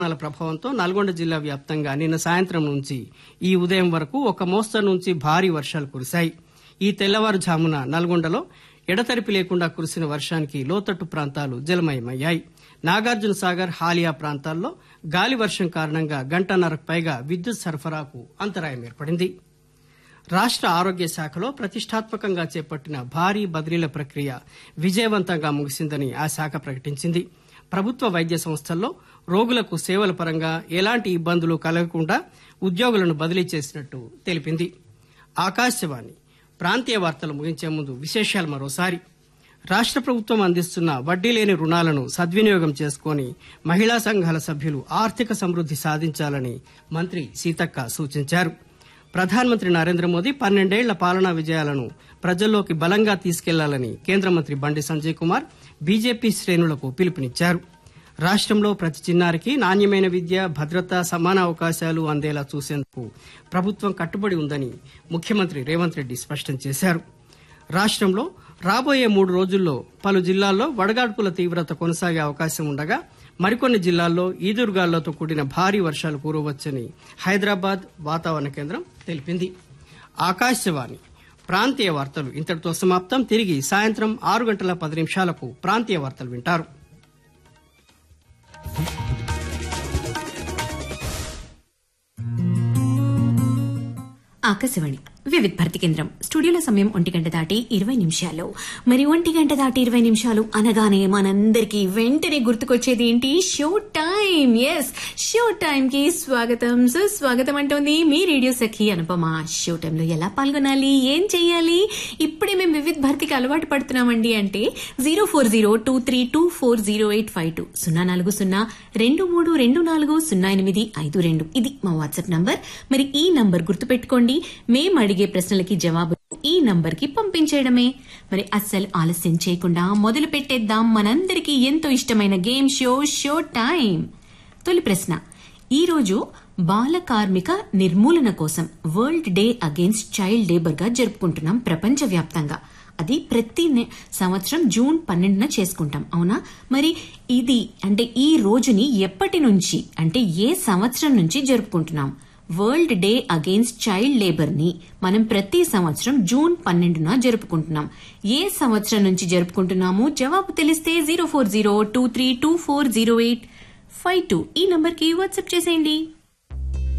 తుఫానాల ప్రభావంతో నల్గొండ జిల్లా వ్యాప్తంగా నిన్న సాయంత్రం నుంచి ఈ ఉదయం వరకు ఒక మోస్తరు నుంచి భారీ వర్షాలు కురిశాయి ఈ తెల్లవారుఝామున నల్గొండలో ఎడతెరిపి లేకుండా కురిసిన వర్షానికి లోతట్టు ప్రాంతాలు జలమయమయ్యాయి నాగార్జున సాగర్ హాలియా ప్రాంతాల్లో గాలి వర్షం కారణంగా గంటన్నరకు పైగా విద్యుత్ సరఫరాకు అంతరాయం ఏర్పడింది రాష్ట ఆరోగ్య శాఖలో ప్రతిష్టాత్మకంగా చేపట్టిన భారీ బదిలీల ప్రక్రియ విజయవంతంగా ముగిసిందని ఆ శాఖ ప్రకటించింది ప్రభుత్వ వైద్య సంస్థల్లో రోగులకు సేవల పరంగా ఎలాంటి ఇబ్బందులు కలగకుండా ఉద్యోగులను బదిలీ చేసినట్టు తెలిపింది ఆకాశవాణి ప్రాంతీయ వార్తలు ముగించే ముందు విశేషాలు మరోసారి రాష్ట ప్రభుత్వం అందిస్తున్న వడ్డీ లేని రుణాలను సద్వినియోగం చేసుకుని మహిళా సంఘాల సభ్యులు ఆర్థిక సమృద్ది సాధించాలని మంత్రి సీతక్క సూచించారు ప్రధానమంత్రి నరేంద్ర మోదీ పన్నెండేళ్ల పాలనా విజయాలను ప్రజల్లోకి బలంగా తీసుకెళ్లాలని కేంద్ర మంత్రి బండి సంజయ్ కుమార్ బీజేపీ శ్రేణులకు పిలుపునిచ్చారు రాష్టంలో ప్రతి చిన్నారికి నాణ్యమైన విద్య భద్రత సమాన అవకాశాలు అందేలా చూసేందుకు ప్రభుత్వం కట్టుబడి ఉందని ముఖ్యమంత్రి రేవంత్ రెడ్డి స్పష్టం చేశారు రాష్టంలో రాబోయే మూడు రోజుల్లో పలు జిల్లాల్లో వడగాడ్పుల తీవ్రత కొనసాగే అవకాశం ఉండగా మరికొన్ని జిల్లాల్లో ఈదురుగాలులతో కూడిన భారీ వర్షాలు కురవచ్చని హైదరాబాద్ వాతావరణ కేంద్రం తెలిపింది ఆకాశవాణి ప్రాంతీయ వార్తలు ఇంతటితో సమాప్తం తిరిగి సాయంత్రం ఆరు గంటల పది నిమిషాలకు ప్రాంతీయ వార్తలు వింటారు ఆకాశవాణి వివిధ భారతి కేంద్రం స్టూడియోల సమయం ఒంటి గంట దాటి ఇరవై నిమిషాలు మరి ఒంటి గంట దాటి ఇరవై నిమిషాలు అనగానే మనందరికీ వెంటనే గుర్తుకొచ్చేది ఏంటి show time yes show time కి స్వాగతం సుస్వాగతం అంటోంది మీ రేడియో సఖి అనుపమ షో టైంలో ఎలా పాల్గొనాలి ఏం చెయ్యాలి ఇప్పుడే మేము వివిధ భారతికి అలవాటు పడుతున్నామండి అంటే zero four zero two three two four zero eight five two సున్నా నాలుగు సున్నా రెండు మూడు రెండు నాలుగు సున్నా ఎనిమిది ఐదు రెండు ఇది మా వాట్సాప్ నంబర్ మరి ఈ నంబర్ గుర్తుపెట్టుకోండి మేం అడిగే ప్రశ్నలకి జవాబు ఈ నంబర్ కి పంపించేయడమే మరి అస్సలు ఆలస్యం చేయకుండా మొదలు పెట్టేద్దాం మనందరికీ ఎంతో ఇష్టమైన గేమ్ షో షో టైం తొలి ప్రశ్న ఈ రోజు బాల కార్మిక నిర్మూలన కోసం world day against child labour గా జరుపుకుంటున్నాం ప్రపంచవ్యాప్తంగా అది ప్రతి నె- సంవత్సరం జూన్ పన్నెండున చేసుకుంటాం అవునా మరి ఇది అంటే ఈ రోజుని ఎప్పటి నుంచి అంటే ఏ సంవత్సరం నుంచి జరుపుకుంటున్నాం world day against child labour ని మనం ప్రతి సంవత్సరం జూన్ పన్నెండున జరుపుకుంటున్నాం ఏ సంవత్సరం నుంచి జరుపుకుంటున్నాము జవాబు తెలిస్తే zero four zero two three two four zero eight five two ఈ నంబర్ కి వాట్సాప్ చేసేయండి